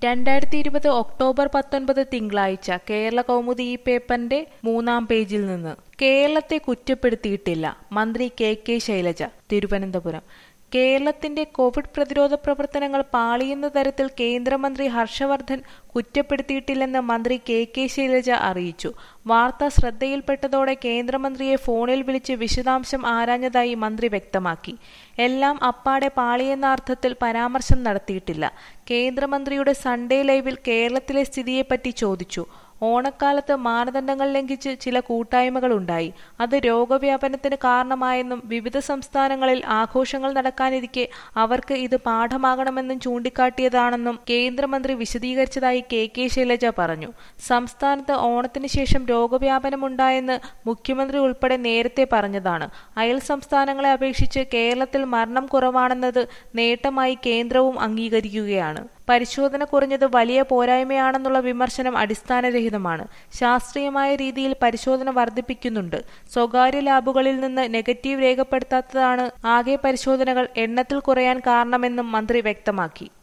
രണ്ടായിരത്തി ഇരുപത് ഒക്ടോബർ പത്തൊൻപത് തിങ്കളാഴ്ച കേരള കൗമുദി ഈ പേപ്പറിന്റെ മൂന്നാം പേജിൽ നിന്ന് കേരളത്തെ കുറ്റപ്പെടുത്തിയിട്ടില്ല മന്ത്രി കെ കെ ശൈലജ തിരുവനന്തപുരം കേരളത്തിന്റെ കോവിഡ് പ്രതിരോധ പ്രവർത്തനങ്ങൾ പാളിയുന്ന തരത്തിൽ കേന്ദ്രമന്ത്രി ഹർഷവർദ്ധൻ കുറ്റപ്പെടുത്തിയിട്ടില്ലെന്ന് മന്ത്രി കെ കെ ശൈലജ അറിയിച്ചു വാർത്ത ശ്രദ്ധയിൽപ്പെട്ടതോടെ കേന്ദ്രമന്ത്രിയെ ഫോണിൽ വിളിച്ച് വിശദാംശം ആരാഞ്ഞതായി മന്ത്രി വ്യക്തമാക്കി എല്ലാം അപ്പാടെ പാളിയെന്ന അർത്ഥത്തിൽ പരാമർശം നടത്തിയിട്ടില്ല കേന്ദ്രമന്ത്രിയുടെ സൺഡേ ലൈവിൽ കേരളത്തിലെ സ്ഥിതിയെപ്പറ്റി ചോദിച്ചു ഓണക്കാലത്ത് മാനദണ്ഡങ്ങൾ ലംഘിച്ച് ചില കൂട്ടായ്മകളുണ്ടായി അത് രോഗവ്യാപനത്തിന് കാരണമായെന്നും വിവിധ സംസ്ഥാനങ്ങളിൽ ആഘോഷങ്ങൾ നടക്കാനിരിക്കെ അവർക്ക് ഇത് പാഠമാകണമെന്നും ചൂണ്ടിക്കാട്ടിയതാണെന്നും കേന്ദ്രമന്ത്രി വിശദീകരിച്ചതായി കെ കെ ശൈലജ പറഞ്ഞു സംസ്ഥാനത്ത് ഓണത്തിന് ശേഷം രോഗവ്യാപനമുണ്ടായെന്ന് മുഖ്യമന്ത്രി ഉൾപ്പെടെ നേരത്തെ പറഞ്ഞതാണ് അയൽ സംസ്ഥാനങ്ങളെ അപേക്ഷിച്ച് കേരളത്തിൽ മരണം കുറവാണെന്നത് നേട്ടമായി കേന്ദ്രവും അംഗീകരിക്കുകയാണ് പരിശോധന കുറഞ്ഞത് വലിയ പോരായ്മയാണെന്നുള്ള വിമർശനം അടിസ്ഥാനരഹിതമാണ് ശാസ്ത്രീയമായ രീതിയിൽ പരിശോധന വർദ്ധിപ്പിക്കുന്നുണ്ട് സ്വകാര്യ ലാബുകളിൽ നിന്ന് നെഗറ്റീവ് രേഖപ്പെടുത്താത്തതാണ് ആകെ പരിശോധനകൾ എണ്ണത്തിൽ കുറയാൻ കാരണമെന്നും മന്ത്രി വ്യക്തമാക്കി